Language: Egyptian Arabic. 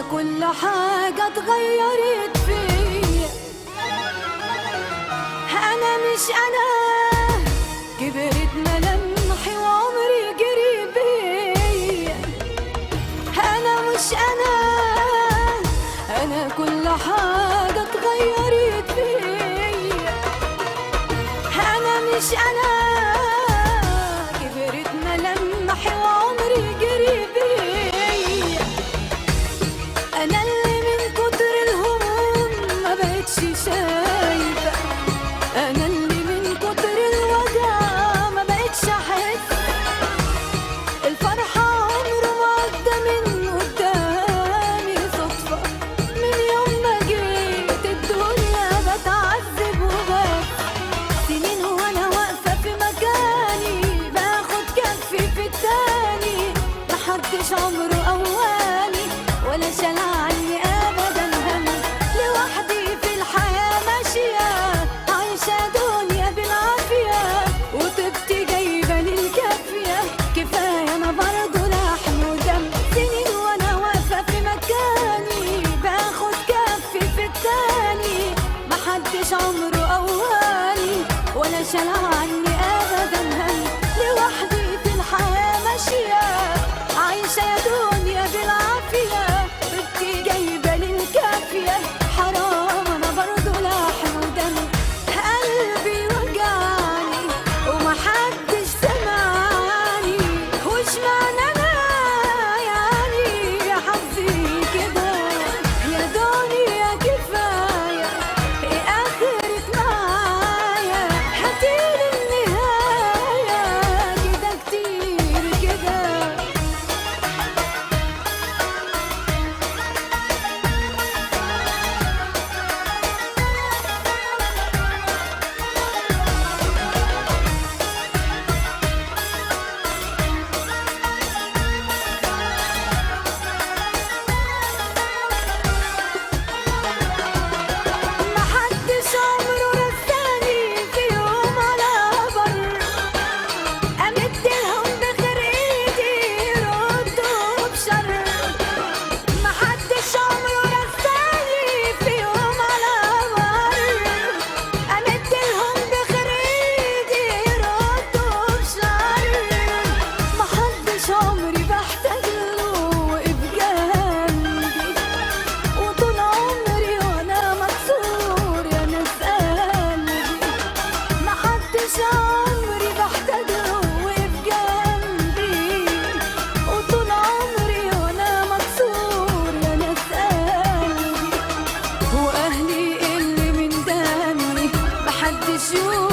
كل حاجة اتغيرت فيا أنا مش أنا كبرت ملامحي وعمري جري بيا أنا مش أنا أنا كل حاجة اتغيرت فيا أنا مش أنا كبرت ملامحي وعمري جري بيا أنا اللي من كتر الهموم ما بقتش شايفة أنا اللي من كتر الوجع ما بقتش أحس الفرحة عمره ما عدى من قدامي صدفة من يوم ما جيت الدنيا بتعذب وبس سنين وانا واقفة في مكاني باخد كفي في التاني محدش عمره قواني ولا شال عني ابدا هم لوحدي في الحياة ماشية عايشة دنيا بالعافية وطبتي جايبة للكافية كفاية انا برضه لحم ودم سنين وانا واقفة في مكاني باخد كفي في التاني محدش عمره قواني ولا شال عني ابدا هم لوحدي في الحياه ماشيه عايشه يا دنيا بالعافيه بنتي جايبه للكافيه حرام انا برضه لحم ودم قلبي وجعني ومحدش سمعني وش معنى انا يعني يا حظي كده يا دنيا كفايه ايه اخرت معايا هاتيلي النهايه كده كتير كده محدش عمره رساني في يوم على بر امدلهم بخير ايدي يردوا بشر محدش عمره رساني في يوم على بر امدلهم بخير ايدي يردوا بشر محدش عمري بحتاج له وقف جنبي وطول عمري وانا مكسور يا ناس قلبي محدش عمري بحتاج له وقف جنبي وطول عمري وانا مكسور يا ناس قلبي واهلي اللي من دمي محدش يقول